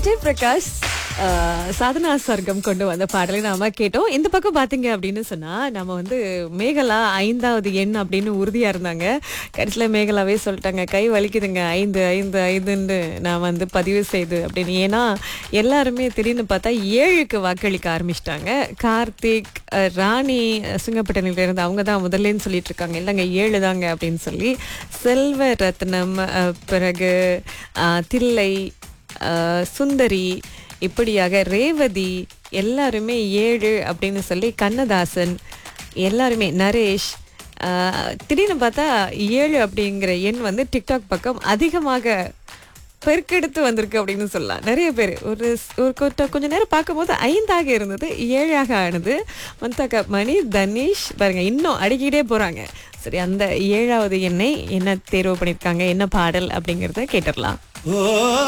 விஜய் பிரகாஷ் ஆஹ், சாதனா சர்க்கம் கொண்டு வந்த பாடலை நாம கேட்டோம் இந்த பக்கம் பாத்தீங்க அப்படின்னு சொன்னா நம்ம வந்து மேகலா ஐந்தாவது எண் அப்படின்னு உறுதியா இருந்தாங்க கடைசியில மேகலாவே சொல்லிட்டாங்க கை வலிக்குதுங்க ஐந்து ஐந்து ஐந்துன்னு நான் வந்து பதிவு செய்து அப்படின்னு ஏன்னா எல்லாருமே திடீர்னு பார்த்தா ஏழுக்கு வாக்களிக்க ஆரம்பிச்சிட்டாங்க கார்த்திக் அஹ், ராணி சுங்கப்பட்டணில இருந்து அவங்க தான் முதல்லேன்னு சொல்லிட்டு இருக்காங்க இல்லைங்க ஏழு தாங்க அப்படின்னு சொல்லி செல்வ ரத்னம் அஹ், பிறகு அஹ், தில்லை அஹ், சுந்தரி இப்படியாக ரேவதி எல்லாருமே ஏழு அப்படின்னு சொல்லி கண்ணதாசன் எல்லாருமே நரேஷ் அஹ், திடீர்னு பார்த்தா ஏழு அப்படிங்கிற எண் வந்து டிக்டாக் பக்கம் அதிகமாக பெருக்கெடுத்து வந்திருக்கு அப்படின்னு சொல்லலாம் நிறைய பேர் ஒரு ஸ்- ஒரு கொஞ்ச- கொஞ்ச நேரம் பார்க்கும்போது ஐந்தாக இருந்தது ஏழாக ஆனது மந்தாக்கா மணி தனீஷ் பாருங்க இன்னும் அடிக்கிட்டே போறாங்க சரி அந்த ஏழாவது எண்ணை என்ன தேர்வு பண்ணியிருக்காங்க என்ன பாடல் அப்படிங்கிறத கேட்டுடலாம்